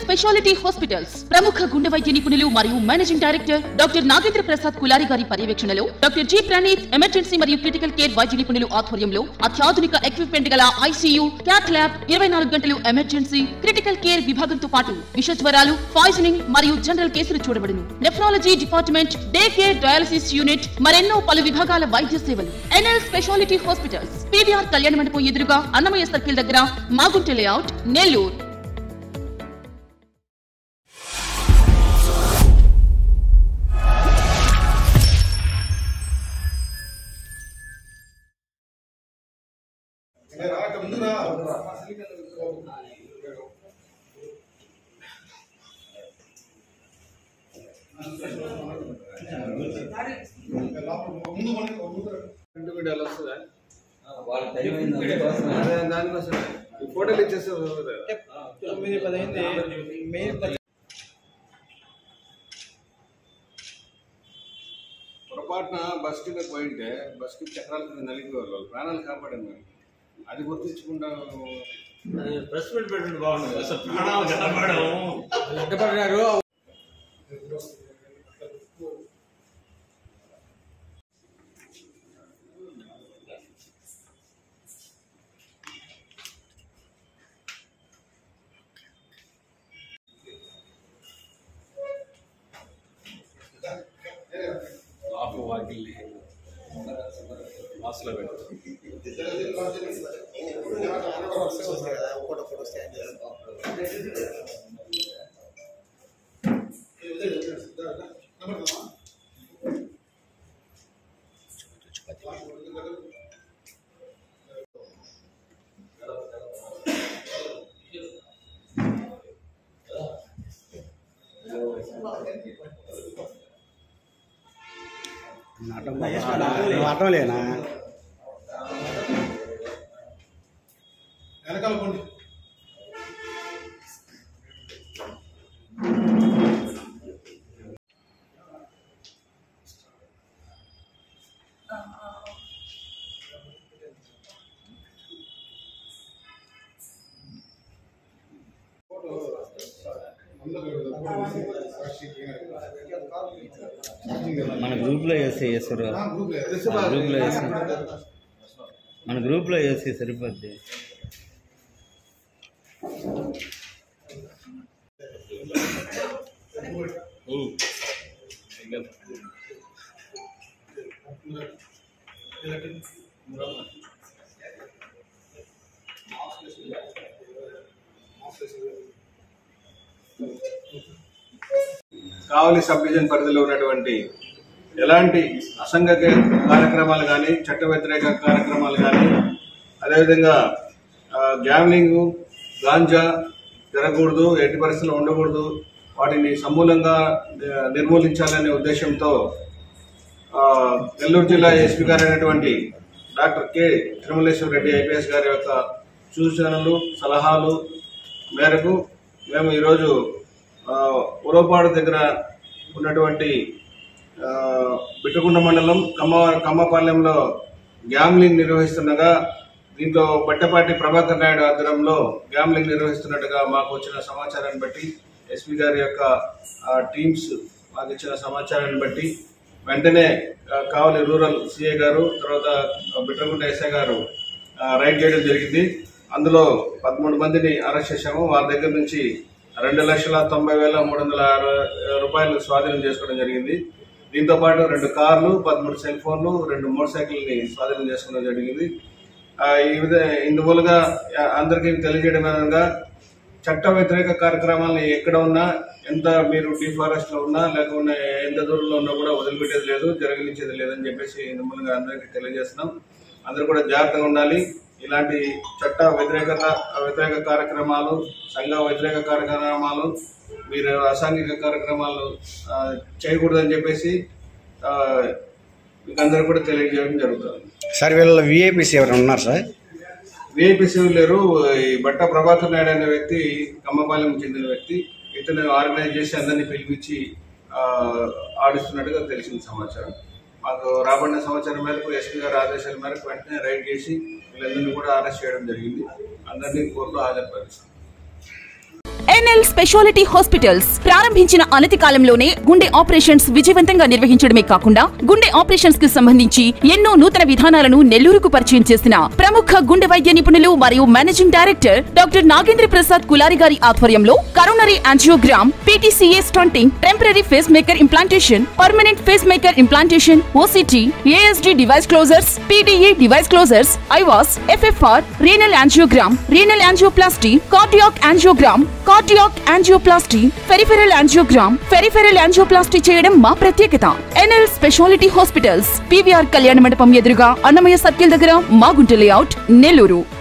speciality hospitals ప్రముఖ గుండె వైద్య నిపుణులు మరియు managing director doctor Nagendra Prasad Kulari గారి పర్యవేక్షణలో డాక్టర్ జి ప్రణీత్ ఎమర్జెన్సీ మరియు క్రిటికల్ కేర్ వైద్య నిపుణులు ఆధ్వర్యంలో అత్యాధునిక ఎక్విప్మెంట్ గల ఐసీయూ క్యాట్ ల్యాబ్ ఇరవై నాలుగు గంటలు ఎమర్జెన్సీ క్రిటికల్ కేర్ విభాగంతో పాటు విష జ్వరాలు పాయిజనింగ్ మరియు జనరల్ కేసులు చూడబడును nephrology department day care dialysis unit మరెన్నో పలు విభాగాల వైద్య సేవలు ఎన్ఎల్ స్పెషాలిటీ హాస్పిటల్స్ పీవీఆర్ కళ్యాణ మండపం ఎదురుగా అన్నమయ్య సర్కిల్ దగ్గర మాగుంట లేఅవుట్ నెల్లూరు రెండు వీడియోలు వస్తుందా వాళ్ళ టైం అయింది అందుకోసం అదే దానికోసం ఈ ఫోటోలు ఇచ్చేస్తే తొమ్మిది పదైంది మే పది పొరపాటున బస్ కింద పోయింటే బస్ కి చక్రాల కింద నలిగిపోవాలి వాళ్ళు ప్రాణాలు కాపాడాను మేము అది గుర్తించకుండా ప్రెస్ మీట్ పెట్టండి బాగుంటుంది అసలు ప్రాణాలు కనపడము అడ్డపడినారు లాపు వాకిల్లి వాసులో పెట్టు అర్థం లేనా వెనకాల పోండి మన గ్రూప్లో వేసి చేస్తారు కదా మన గ్రూప్లో వేసి మన గ్రూప్లో వేసి సరిపోద్ది కావలి సబ్ డివిజన్ పరిధిలో ఉన్నటువంటి ఎలాంటి అసంఘ కార్యక్రమాలు కానీ చట్ట వ్యతిరేక కార్యక్రమాలు కానీ అదేవిధంగా ఆ, గ్యామ్లింగ్ గాంజా జరగకూడదు ఎట్టి పరిస్థితుల్లో ఉండకూడదు వాటిని సమూలంగా ఆ, నిర్మూలించాలనే ఉద్దేశంతో ఆ, నెల్లూరు జిల్లా ఎస్పీ గారు అయినటువంటి doctor K Tirumaleshwara Reddy IPS గారి యొక్క సూచనలు సలహాలు మేరకు మేము ఈరోజు ఆ, ఉరవపాడు దగ్గర ఉన్నటువంటి ఆ, బిట్టగుండ మండలం కమ్మ కమ్మపాలెంలో గ్యామ్లింగ్ నిర్వహిస్తుండగా దీంట్లో బట్టపాటి ప్రభాకర్ నాయుడు ఆధ్వర్యంలో గ్యామ్లింగ్ నిర్వహిస్తున్నట్టుగా మాకు వచ్చిన సమాచారాన్ని బట్టి ఎస్పీ గారి యొక్క ఆ, టీమ్స్ మాకు ఇచ్చిన సమాచారాన్ని బట్టి వెంటనే ఆ, కావలి రూరల్ సిఐ గారు తర్వాత బిట్రగుంట ఎస్ఐ గారు ఆ, రైడ్ చేయడం జరిగింది అందులో పదమూడు మందిని అరెస్ట్ చేశాము వారి దగ్గర నుంచి రెండు లక్షల తొంభై వేల మూడు వందల ఆరు రూపాయలు స్వాధీనం చేసుకోవడం జరిగింది దీంతో పాటు రెండు కార్లు పదమూడు సెల్ ఫోన్లు రెండు మోటార్ సైకిల్ని స్వాధీనం చేసుకోవడం జరిగింది ఆ, ఈ విధ ఇందుమూలంగా ఆ, అందరికీ తెలియజేయడం అనగా చట్ట వ్యతిరేక కార్యక్రమాలను ఎక్కడ ఉన్నా ఎంత మీరు డిఫారెస్ట్ లో ఉన్నా లేకుండా ఎంత దూరంలో ఉన్నా కూడా వదిలిపెట్టేది లేదు జరగనిచ్చేది లేదని చెప్పేసి ఇందుమూలంగా అందరికీ తెలియజేస్తున్నాం అందరూ కూడా జాగ్రత్తగా ఉండాలి ఇలాంటి చట్ట వ్యతిరేకత వ్యతిరేక కార్యక్రమాలు సంఘ వ్యతిరేక కార్యక్రమాలు మీరు అసాంఘిక కార్యక్రమాలు ఆ, చేయకూడదని చెప్పేసి ఆ, మీకు అందరూ కూడా తెలియజేయడం జరుగుతుంది సార్ వీళ్ళ విఐపీస్ ఎవరైనా ఉన్నారు సార్ విఐపి లేరు ఈ బట్ట ప్రభాకర్ నాయుడు అనే వ్యక్తి కమ్మపాలెం చెందిన వ్యక్తి ఇతను ఆర్గనైజ్ చేసి అందరినీ పిలిపించి ఆ, ఆడిస్తున్నట్టుగా తెలిసిన సమాచారం మాకు రాబడిన సమాచారం మేరకు ఎస్పీ గారి ఆదేశాల మేరకు వెంటనే రైడ్ చేసి వీళ్ళందరినీ కూడా అరెస్ట్ చేయడం జరిగింది అందరినీ కోర్టులో హాజరుపరుస్తాం ఎన్ఎల్ స్పెషాలిటీ హాస్పిటల్స్ ప్రారంభించిన అనతి కాలంలోనే గుండె ఆపరేషన్స్ విజయవంతంగా నిర్వహించడమే కాకుండా గుండె ఆపరేషన్స్ కి సంబంధించి ఎన్నో నూతన విధానాలను నెల్లూరుకు పరిచయం చేసిన ప్రముఖ గుండె వైద్య నిపుణులు మరియు managing director doctor Nagendra Prasad Kulari గారి ఆధ్వర్యంలో coronary angiogram PTCA stenting temporary pace maker implantation permanent pace maker implantation OCT ASD device closures PDA device closures IVUS FFR renal angiogram renal angioplasty cardiac angiogram cardiac angioplasty peripheral angiogram peripheral angioplasty చేయడం మా ప్రత్యేకత NL speciality hospitals PVR కళ్యాణ మండపం ఎదురుగా Annamayya circle దగ్గర Magunta layout Nellore